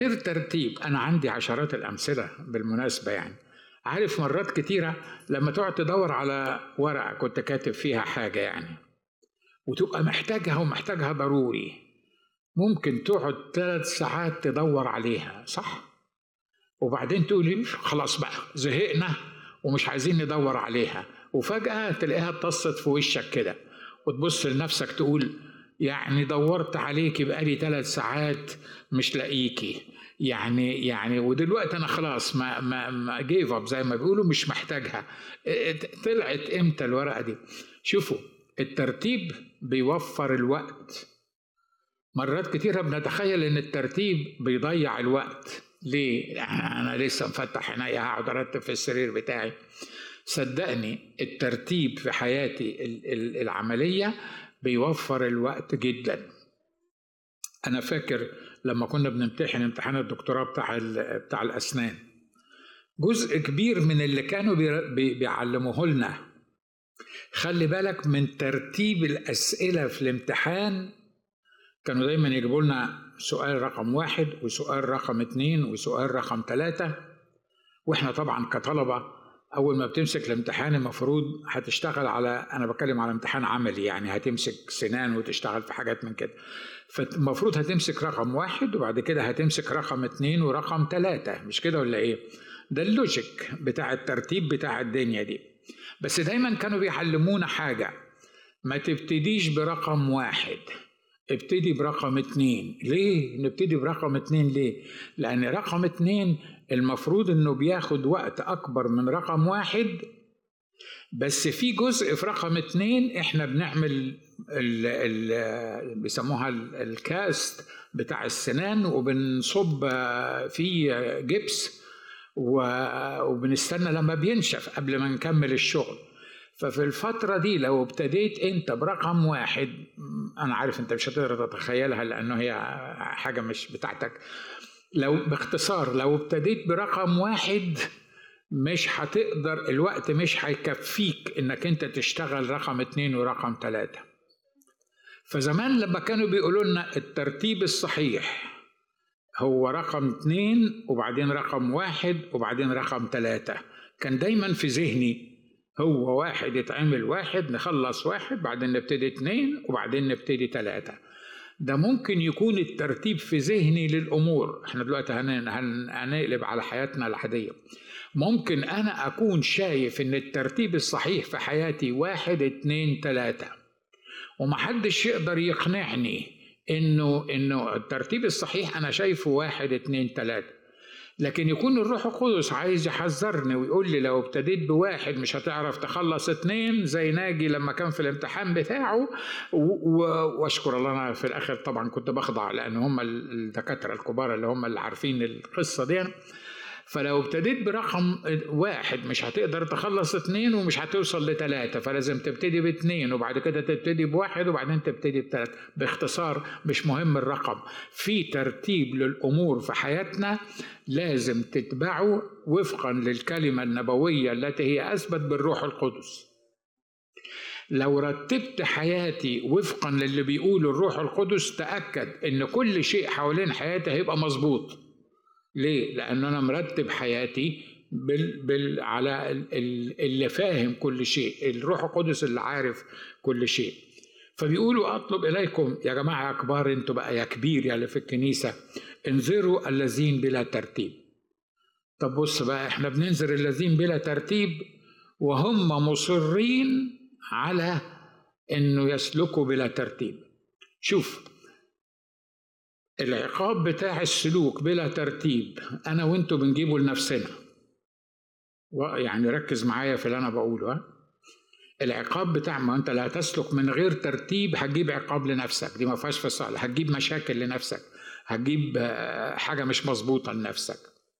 غير ترتيب انا عندي عشرات الامثله بالمناسبه يعني عارف مرات كتيره لما تقعد تدور على ورقه كنت كاتب فيها حاجه يعني وتبقى محتاجها ومحتاجها ضروري ممكن تقعد ثلاث ساعات تدور عليها صح وبعدين تقول خلاص بقى زهقنا ومش عايزين ندور عليها وفجأة تلاقيها اتصت في وشك كده وتبص لنفسك تقول يعني دورت عليكي بقالي ثلاث ساعات مش لاقيكي يعني يعني ودلوقتي انا خلاص ما ما ما جيف اب زي ما بيقولوا مش محتاجها طلعت امتى الورقه دي شوفوا الترتيب بيوفر الوقت مرات كتيرة بنتخيل ان الترتيب بيضيع الوقت ليه انا لسه مفتح عينيا هقعد ارتب في السرير بتاعي صدقني الترتيب في حياتي العمليه بيوفر الوقت جدا انا فاكر لما كنا بنمتحن امتحان الدكتوراه بتاع بتاع الاسنان جزء كبير من اللي كانوا بيعلموه لنا خلي بالك من ترتيب الاسئله في الامتحان كانوا دايما يجيبوا لنا سؤال رقم واحد وسؤال رقم اتنين وسؤال رقم ثلاثة واحنا طبعا كطلبة أول ما بتمسك الامتحان المفروض هتشتغل على أنا بتكلم على امتحان عملي يعني هتمسك سنان وتشتغل في حاجات من كده فالمفروض هتمسك رقم واحد وبعد كده هتمسك رقم اتنين ورقم ثلاثة مش كده ولا إيه؟ ده اللوجيك بتاع الترتيب بتاع الدنيا دي بس دايما كانوا بيعلمونا حاجة ما تبتديش برقم واحد ابتدي برقم اتنين ليه نبتدي برقم اتنين ليه لان رقم اتنين المفروض انه بياخد وقت اكبر من رقم واحد بس في جزء في رقم اتنين احنا بنعمل ال ال بيسموها الكاست بتاع السنان وبنصب فيه جبس وبنستنى لما بينشف قبل ما نكمل الشغل ففي الفترة دي لو ابتديت انت برقم واحد انا عارف انت مش هتقدر تتخيلها لانه هي حاجة مش بتاعتك لو باختصار لو ابتديت برقم واحد مش هتقدر الوقت مش هيكفيك انك انت تشتغل رقم اتنين ورقم تلاتة فزمان لما كانوا بيقولوا لنا الترتيب الصحيح هو رقم اتنين وبعدين رقم واحد وبعدين رقم تلاتة كان دايما في ذهني هو واحد يتعمل واحد نخلص واحد بعدين نبتدي اتنين وبعدين نبتدي تلاتة ده ممكن يكون الترتيب في ذهني للأمور احنا دلوقتي هنقلب على حياتنا العادية ممكن أنا أكون شايف إن الترتيب الصحيح في حياتي واحد اتنين تلاتة ومحدش يقدر يقنعني إنه إنه الترتيب الصحيح أنا شايفه واحد اتنين تلاتة لكن يكون الروح القدس عايز يحذرني ويقول لي لو ابتديت بواحد مش هتعرف تخلص اتنين زي ناجي لما كان في الامتحان بتاعه واشكر الله انا في الاخر طبعا كنت بخضع لان هم الدكاتره الكبار اللي هم اللي عارفين القصه دي فلو ابتديت برقم واحد مش هتقدر تخلص اتنين ومش هتوصل لتلاتة فلازم تبتدي باتنين وبعد كده تبتدي بواحد وبعدين تبتدي بتلاتة باختصار مش مهم الرقم في ترتيب للأمور في حياتنا لازم تتبعه وفقا للكلمة النبوية التي هي أثبت بالروح القدس لو رتبت حياتي وفقا للي بيقوله الروح القدس تأكد إن كل شيء حوالين حياتي هيبقى مظبوط ليه؟ لأن أنا مرتب حياتي بال بال على اللي فاهم كل شيء، الروح القدس اللي عارف كل شيء. فبيقولوا أطلب إليكم يا جماعة يا كبار أنتوا بقى يا كبير يا اللي في الكنيسة انذروا الذين بلا ترتيب. طب بص بقى احنا بننذر الذين بلا ترتيب وهم مصرين على انه يسلكوا بلا ترتيب. شوف العقاب بتاع السلوك بلا ترتيب انا وانتوا بنجيبه لنفسنا يعني ركز معايا في اللي انا بقوله ها العقاب بتاع ما انت لا تسلك من غير ترتيب هتجيب عقاب لنفسك دي ما فيهاش فصال هتجيب مشاكل لنفسك هتجيب حاجه مش مظبوطه لنفسك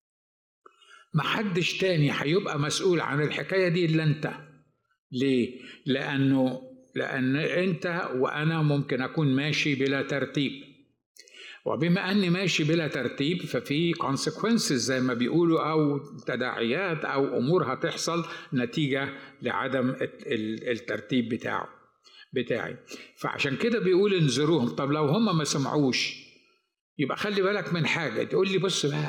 محدش تاني هيبقى مسؤول عن الحكايه دي الا انت ليه لانه لان انت وانا ممكن اكون ماشي بلا ترتيب وبما اني ماشي بلا ترتيب ففي consequences زي ما بيقولوا او تداعيات او امور هتحصل نتيجه لعدم الترتيب بتاعه بتاعي فعشان كده بيقول انذروهم طب لو هم ما سمعوش يبقى خلي بالك من حاجه تقول لي بص بقى